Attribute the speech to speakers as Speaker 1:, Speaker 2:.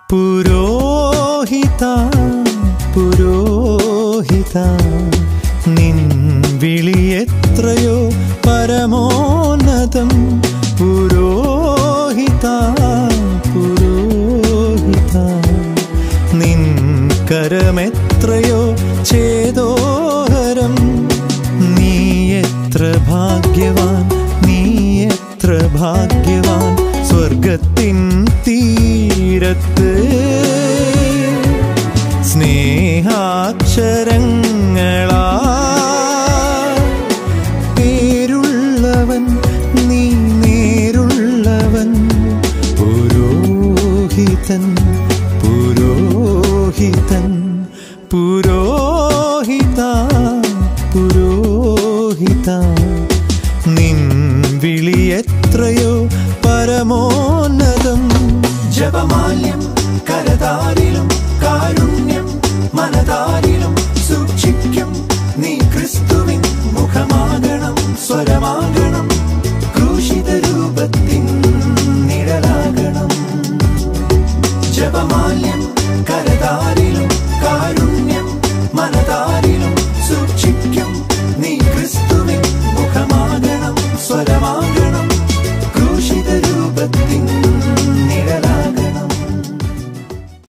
Speaker 1: പുരോഹിത പുരോഹിത നിൻ വിളി എത്രയോ പരമോന്നതം പുരോഹിത പുരോഹിത നിൻ കരമെത്രയോ ചേതോഹരം നീ എത്ര ഭാഗ്യവാൻ നീ എത്ര ഭാഗ്യവാൻ സ്വർഗത്തിൻ തീരത്ത് സ്നേഹാക്ഷരങ്ങളാ പേരുള്ളവൻ നീ നേരുള്ളവൻ പുരോഹിതൻ പുരോഹിതൻ പുരോഹിത പുരോഹിത നിൻ വിളി എത്രയോ പരമോന്നതം ജപമാല്യം കരതാരിലും കാരുണ്യം മനതാരിലും സൂക്ഷിക്കും നീ ക്രിസ്തുവിൻ മുഖമാകണം സ്വരമാകണം ക്രൂശിത രൂപത്തിൻ നിഴലാകണം ജപമാല്യം